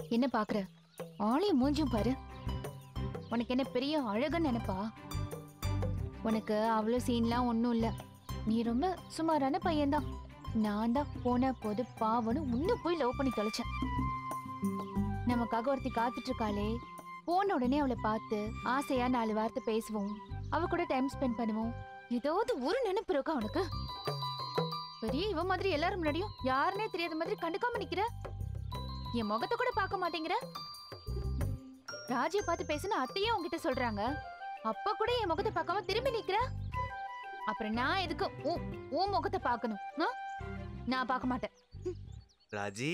என்ன பாக்குற ஆளையும் மூஞ்சும் பாரு உனக்கு என்ன பெரிய அழகுன்னு நினைப்பா உனக்கு அவ்வளோ சீன்லாம் ஒன்றும் இல்லை நீ ரொம்ப சுமாரான பையன்தான் நான் தான் போன போது பாவன்னு உன்ன போய் லவ் பண்ணி தொலைச்சேன் நமக்காக ஒருத்தி காத்துட்டு இருக்காளே போன உடனே அவளை பார்த்து ஆசையா நாலு வார்த்தை பேசுவோம் அவ கூட டைம் ஸ்பெண்ட் பண்ணுவோம் ஏதாவது ஒரு நினைப்பு இருக்கா உனக்கு பெரிய இவ மாதிரி எல்லாரும் முன்னாடியும் யாருன்னே தெரியாத மாதிரி கண்டுக்காம நிக்கிற என் முகத்தை கூட பார்க்க மாட்டேங்கிற ராஜிய பார்த்து பேசுன அத்தையே உன்கிட்ட சொல்றாங்க அப்ப கூட என் முகத்தை பார்க்காம திரும்பி நிக்கிற அப்புறம் நான் எதுக்கு உன் உன் முகத்தை பார்க்கணும் ஆ? நான் பார்க்க மாட்டேன் ராஜி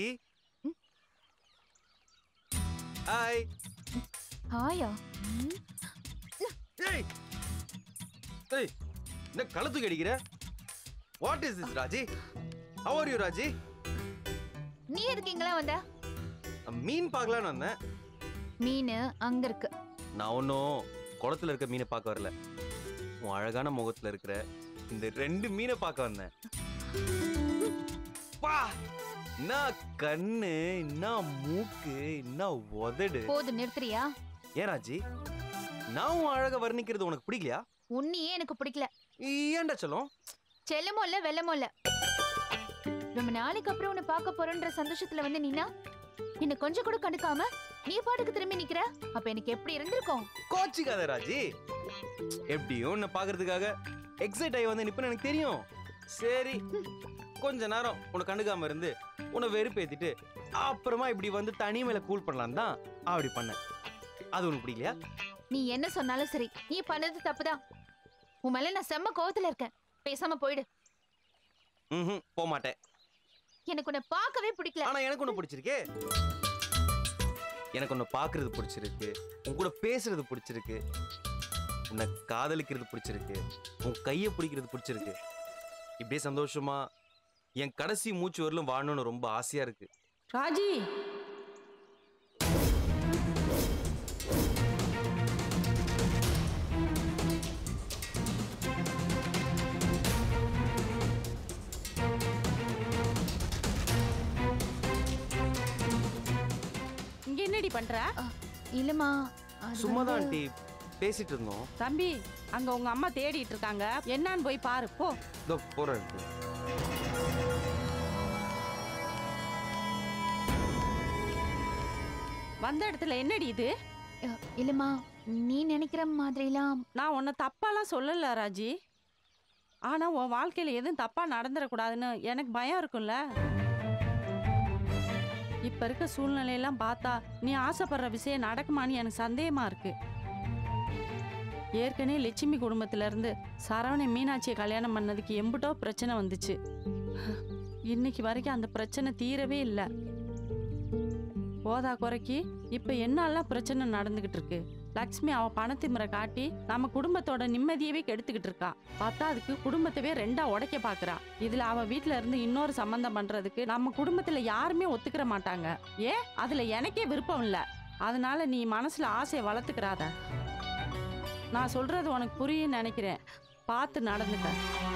ஹாய் ஹாயா ம், ஏய் ஏய் என்ன கழுத்துக்கு அடிக்கிற what is this Raji how are you Raji நீ எதுக்கு இங்கெல்லாம் வந்த மீன் பார்க்கலான்னு வந்தேன் மீன் அங்க இருக்கு நான் ஒன்றும் குளத்துல இருக்க மீனை பார்க்க வரல உன் அழகான முகத்துல இருக்கிற இந்த ரெண்டு மீனை பார்க்க வந்தேன் பா என்ன கண்ணு என்ன மூக்கு என்ன உதடு போதும் நிறுத்துறியா ஏன் ராஜி நான் உன் அழகை வர்ணிக்கிறது உனக்கு பிடிக்கலையா உன்னையே எனக்கு பிடிக்கல ஏன்டா சொல்லும் செல்லமோ இல்ல வெள்ளமோ இல்ல ரொம்ப நாளைக்கு அப்புறம் உன்னை பார்க்க போறேன்ற சந்தோஷத்துல வந்து நீனா என்ன கொஞ்சம் கூட கண்டுக்காம நீ பாட்டுக்கு திரும்பி நிக்கிற அப்ப எனக்கு எப்படி இருந்திருக்கும் கோச்சிக்காத ராஜி எப்படியும் உன்னை பார்க்கறதுக்காக எக்ஸைட் ஆகி வந்து நிப்பேன்னு எனக்கு தெரியும் சரி கொஞ்ச நேரம் உன்னை கண்டுக்காம இருந்து உன்னை வெறுப்பேத்திட்டு அப்புறமா இப்படி வந்து தனிமையில கூல் பண்ணலாம் தான் அப்படி பண்ணேன் அது உனக்கு பிடிக்கலையா நீ என்ன சொன்னாலும் சரி நீ பண்ணது தப்புதான் உன் மேல நான் செம்ம கோவத்துல இருக்கேன் பேசாம போயிடு ம் போக மாட்டேன் எனக்கு உன்னை பார்க்கவே பிடிக்கல ஆனா எனக்கு ஒண்ணு பிடிச்சிருக்கே எனக்கு ஒண்ணு பார்க்கிறது பிடிச்சிருக்கு உன் கூட பேசுறது பிடிச்சிருக்கு உன்னை காதலிக்கிறது பிடிச்சிருக்கு உன் கையை பிடிக்கிறது பிடிச்சிருக்கு இப்படியே சந்தோஷமா என் கடைசி மூச்சு வரலும் வாழணும்னு ரொம்ப ஆசையா இருக்கு ராஜி இங்க என்னடி பண்ற இல்லம்மா அது சும்மா தான் வந்து- ஆண்டி பேசிட்டு இருந்தோம் தம்பி அங்க உங்க அம்மா தேடிட்டு இருக்காங்க என்னன்னு போய் பாரு போ இதோ போறேன் aunty. வந்த இடத்துல என்னடி இது அஹ், இல்லம்மா நீ நினைக்கிற மாதிரிலாம் நான் உன்னை தப்பாலாம் சொல்லல ராஜி ஆனா உன் வாழ்க்கையில எதுவும் தப்பா நடந்துடக்கூடாதுன்னு எனக்கு பயம் இருக்கும்ல இப்ப இருக்க சூழ்நிலையெல்லாம் பார்த்தா நீ ஆசைப்படுற விஷயம் நடக்குமான்னு எனக்கு சந்தேகமா இருக்கு ஏற்கனவே லட்சுமி குடும்பத்துல இருந்து சரவணன் மீனாட்சியை கல்யாணம் பண்ணதுக்கு எம்புட்டோ பிரச்சனை வந்துச்சு இன்னைக்கு வரைக்கும் அந்த பிரச்சனை தீரவே இல்லை போதா குறைக்கு இப்ப என்னெல்லாம் பிரச்சனை நடந்துகிட்டு இருக்கு லக்ஷ்மி அவ பணத்திமுறை காட்டி நம்ம குடும்பத்தோட நிம்மதியவே கெடுத்துக்கிட்டு இருக்கா பார்த்தா அதுக்கு குடும்பத்தவே ரெண்டா உடைக்க பாக்குறா இதுல அவ வீட்ல இருந்து இன்னொரு சம்பந்தம் பண்றதுக்கு நம்ம குடும்பத்துல யாருமே ஒத்துக்கிற மாட்டாங்க ஏன் அதுல எனக்கே விருப்பம் இல்ல அதனால நீ மனசுல ஆசையை வளர்த்துக்கிறாத நான் சொல்றது உனக்கு புரியும் நினைக்கிறேன் பார்த்து நடந்துக்க